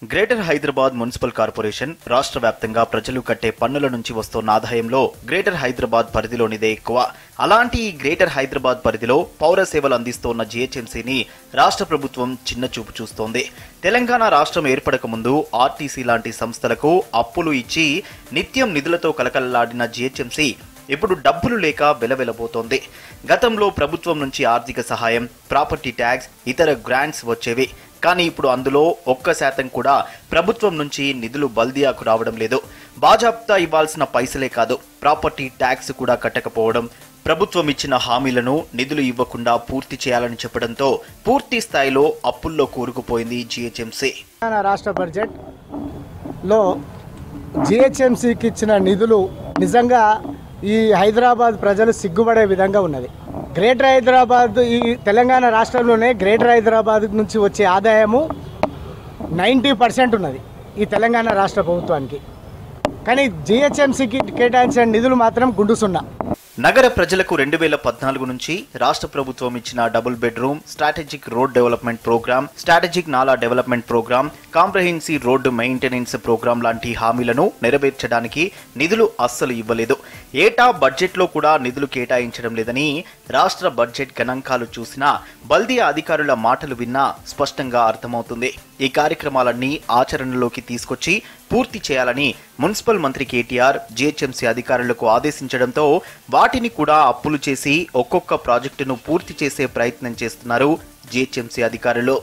greater Hyderabad municipal corporation రాష్ట్ర వ్యాప్తంగా ప్రజలు కట్టే పన్నుల నుంచి వస్తున్న ఆదాయంలో గ్రేటర్ హైదరాబాద్ పరిధిలోనిదే ఎక్కువ అలాంటి ఈ గ్రేటర్ హైదరాబాద్ పరిధిలో పౌర సేవలు అందిస్తోన్న జీహెచ్ఎంసీని రాష్ట్ర ప్రభుత్వం చిన్న చూపు చూస్తోంది తెలంగాణ రాష్ట్రం ఏర్పడక ముందు ఆర్టీసీ లాంటి సంస్థలకు అప్పులు ఇచ్చి నిత్యం నిధులతో కలకలలాడిన జీహెచ్ఎంసీ ఇప్పుడు డబ్బులు లేక వెలవెలబోతోంది గతంలో ప్రభుత్వం నుంచి ఆర్థిక సహాయం ప్రాపర్టీ ట్యాక్స్ ఇతర గ్రాంట్స్ వచ్చేవి కానీ ఇప్పుడు అందులో ఒక్క శాతం కూడా ప్రభుత్వం నుంచి నిధులు బల్దియాకు రావడం లేదు బాజాప్తా ఇవ్వాల్సిన పైసలే కాదు ప్రాపర్టీ ట్యాక్స్ కూడా కట్టకపోవడం ప్రభుత్వం ఇచ్చిన హామీలను నిధులు ఇవ్వకుండా పూర్తి చేయాలని చెప్పడంతో పూర్తి స్థాయిలో అప్పుల్లో కూరుకుపోయింది జీహెచ్ఎంసీ తెలంగాణ రాష్ట్ర బడ్జెట్ లో జిహెచ్ఎంసీకి ఇచ్చిన నిధులు నిజంగా ఈ హైదరాబాద్ ప్రజలు సిగ్గుపడే విధంగా ఉన్నది గ్రేటర్ హైదరాబాద్ ఈ తెలంగాణ రాష్ట్రంలోనే గ్రేటర్ హైదరాబాద్ నుంచి వచ్చే ఆదాయము నైంటీ పర్సెంట్ ఉన్నది ఈ తెలంగాణ రాష్ట్ర ప్రభుత్వానికి కానీ జిహెచ్ఎంసీకి కేటాయించిన నిధులు మాత్రం గుండు సున్నా నగర ప్రజలకు రెండు వేల పద్నాలుగు నుంచి రాష్ట్ర ప్రభుత్వం ఇచ్చిన double bedroom strategic road development programme strategic nala development programme comprehensive road maintenance programme లాంటి హామీలను నెరవేర్చడానికి నిధులు అస్సలు ఇవ్వలేదు ఏటా బడ్జెట్లో కూడా నిధులు కేటాయించడం లేదని రాష్ట్ర బడ్జెట్ గణాంకాలు చూసినా బల్దియా అధికారుల మాటలు విన్నా స్పష్టంగా అర్థమవుతుంది ఈ కార్యక్రమాలన్నీ ఆచరణలోకి తీసుకొచ్చి పూర్తి చేయాలని మున్సిపల్ మంత్రి కేటీఆర్ జీహెచ్ఎంసీ అధికారులకు ఆదేశించడంతో వాటిని కూడా అప్పులు చేసి ఒక్కొక్క ప్రాజెక్టును పూర్తి చేసే ప్రయత్నం చేస్తున్నారు జీహెచ్ఎంసీ అధికారులు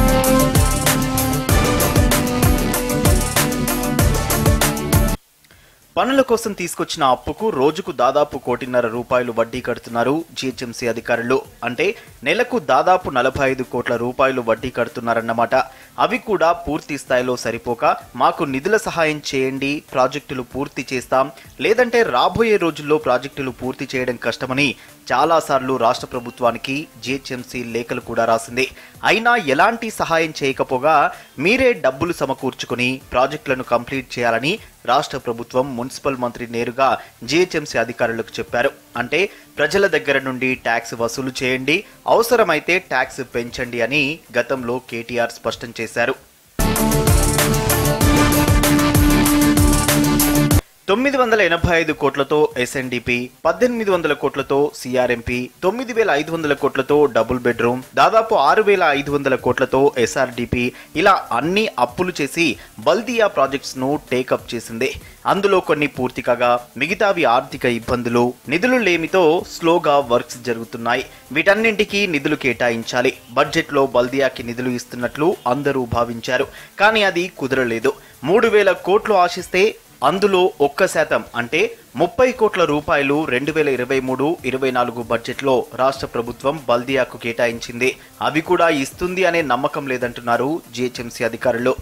పనుల కోసం తీసుకొచ్చిన అప్పుకు రోజుకు దాదాపు కోటిన్నర రూపాయలు వడ్డీ కడుతున్నారు జీహెచ్ఎంసీ అధికారులు అంటే నెలకు దాదాపు నలభై ఐదు కోట్ల రూపాయలు వడ్డీ కడుతున్నారన్నమాట అవి కూడా పూర్తి స్థాయిలో సరిపోక మాకు నిధుల సహాయం చేయండి ప్రాజెక్టులు పూర్తి చేస్తాం లేదంటే రాబోయే రోజుల్లో ప్రాజెక్టులు పూర్తి చేయడం కష్టమని చాలాసార్లు రాష్ట్ర ప్రభుత్వానికి జీహెచ్ఎంసీ లేఖలు కూడా రాసింది అయినా ఎలాంటి సహాయం చేయకపోగా మీరే డబ్బులు సమకూర్చుకుని ప్రాజెక్టులను కంప్లీట్ చేయాలని రాష్ట్ర ప్రభుత్వం మున్సిపల్ మంత్రి నేరుగా జీహెచ్ఎంసీ అధికారులకు చెప్పారు అంటే ప్రజల దగ్గర నుండి ట్యాక్స్ వసూలు చేయండి అవసరమైతే ట్యాక్స్ పెంచండి అని గతంలో కేటీఆర్ స్పష్టం చేశారు తొమ్మిది వందల ఎనభై ఐదు కోట్లతో ఎస్ఎన్డిపి పద్దెనిమిది వందల కోట్లతో సిఆర్ఎంపి తొమ్మిది వేల ఐదు వందల కోట్లతో డబుల్ బెడ్రూమ్ దాదాపు ఆరు వేల ఐదు వందల కోట్లతో ఎస్ఆర్డిపి ఇలా అన్ని అప్పులు చేసి బల్దియా ప్రాజెక్ట్స్ ను టేకప్ చేసింది అందులో కొన్ని పూర్తి కాగా మిగతావి ఆర్థిక ఇబ్బందులు నిధులు లేమితో స్లోగా వర్క్స్ జరుగుతున్నాయి వీటన్నింటికీ నిధులు కేటాయించాలి బడ్జెట్ లో బల్దియాకి నిధులు ఇస్తున్నట్లు అందరూ భావించారు కానీ అది కుదరలేదు మూడు వేల కోట్లు ఆశిస్తే అందులో ఒక్క శాతం అంటే ముప్పై కోట్ల రూపాయలు రెండు వేల ఇరవై మూడు ఇరవై నాలుగు బడ్జెట్లో రాష్ట్ర ప్రభుత్వం బల్దియాకు కేటాయించింది అవి కూడా ఇస్తుంది అనే నమ్మకం లేదంటున్నారు జిహెచ్ఎంసీ అధికారులు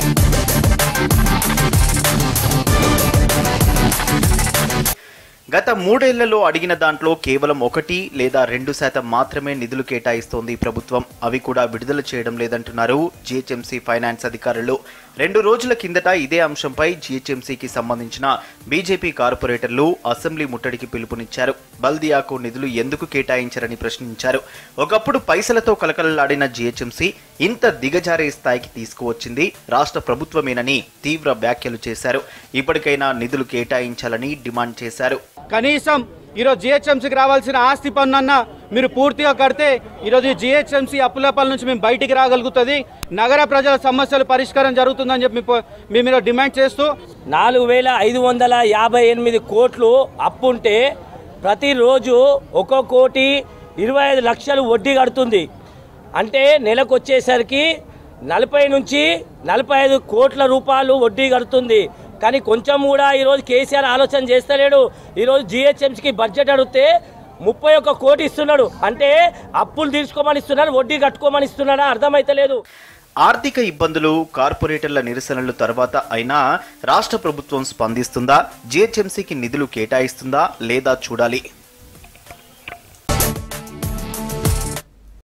గత మూడేళ్లలో అడిగిన దాంట్లో కేవలం ఒకటి లేదా రెండు శాతం మాత్రమే నిధులు కేటాయిస్తోంది ప్రభుత్వం అవి కూడా విడుదల చేయడం లేదంటున్నారు జీహెచ్ఎంసీ ఫైనాన్స్ అధికారులు రెండు రోజుల కిందట ఇదే అంశంపై జీహెచ్ఎంసీకి సంబంధించిన బీజేపీ కార్పొరేటర్లు అసెంబ్లీ ముట్టడికి పిలుపునిచ్చారు బల్దియాకు నిధులు ఎందుకు కేటాయించారని ప్రశ్నించారు ఒకప్పుడు పైసలతో కలకలలాడిన జీహెచ్ఎంసీ ఇంత దిగజారే స్థాయికి తీసుకువచ్చింది రాష్ట్ర ప్రభుత్వమేనని తీవ్ర వ్యాఖ్యలు చేశారు ఇప్పటికైనా నిధులు కేటాయించాలని డిమాండ్ చేశారు కనీసం ఈరోజు జిహెచ్ఎంసీకి రావాల్సిన ఆస్తి పన్ను అన్న మీరు పూర్తిగా కడితే ఈరోజు ఈ జిహెచ్ఎంసీ అప్పులపల నుంచి మేము బయటికి రాగలుగుతుంది నగర ప్రజల సమస్యల పరిష్కారం జరుగుతుందని చెప్పి మేము మేము ఈరోజు డిమాండ్ చేస్తూ నాలుగు వేల ఐదు వందల యాభై ఎనిమిది కోట్లు అప్పు ఉంటే ప్రతిరోజు ఒక్కో కోటి ఇరవై ఐదు లక్షలు వడ్డీ కడుతుంది అంటే నెలకు వచ్చేసరికి నలభై నుంచి నలభై ఐదు కోట్ల రూపాయలు వడ్డీ కడుతుంది కానీ కొంచెం కూడా ఈరోజు కేసీఆర్ ఆలోచన చేస్తలేడు ఈరోజు జిహెచ్ఎంసీకి బడ్జెట్ అడిగితే ముప్పై ఒక్క కోటి ఇస్తున్నాడు అంటే అప్పులు తీసుకోమని ఇస్తున్నాడు వడ్డీ కట్టుకోమని ఇస్తున్నాడా అర్థమైతలేదు ఆర్థిక ఇబ్బందులు కార్పొరేటర్ల నిరసనలు తర్వాత అయినా రాష్ట్ర ప్రభుత్వం స్పందిస్తుందా జీహెచ్ఎంసీకి నిధులు కేటాయిస్తుందా లేదా చూడాలి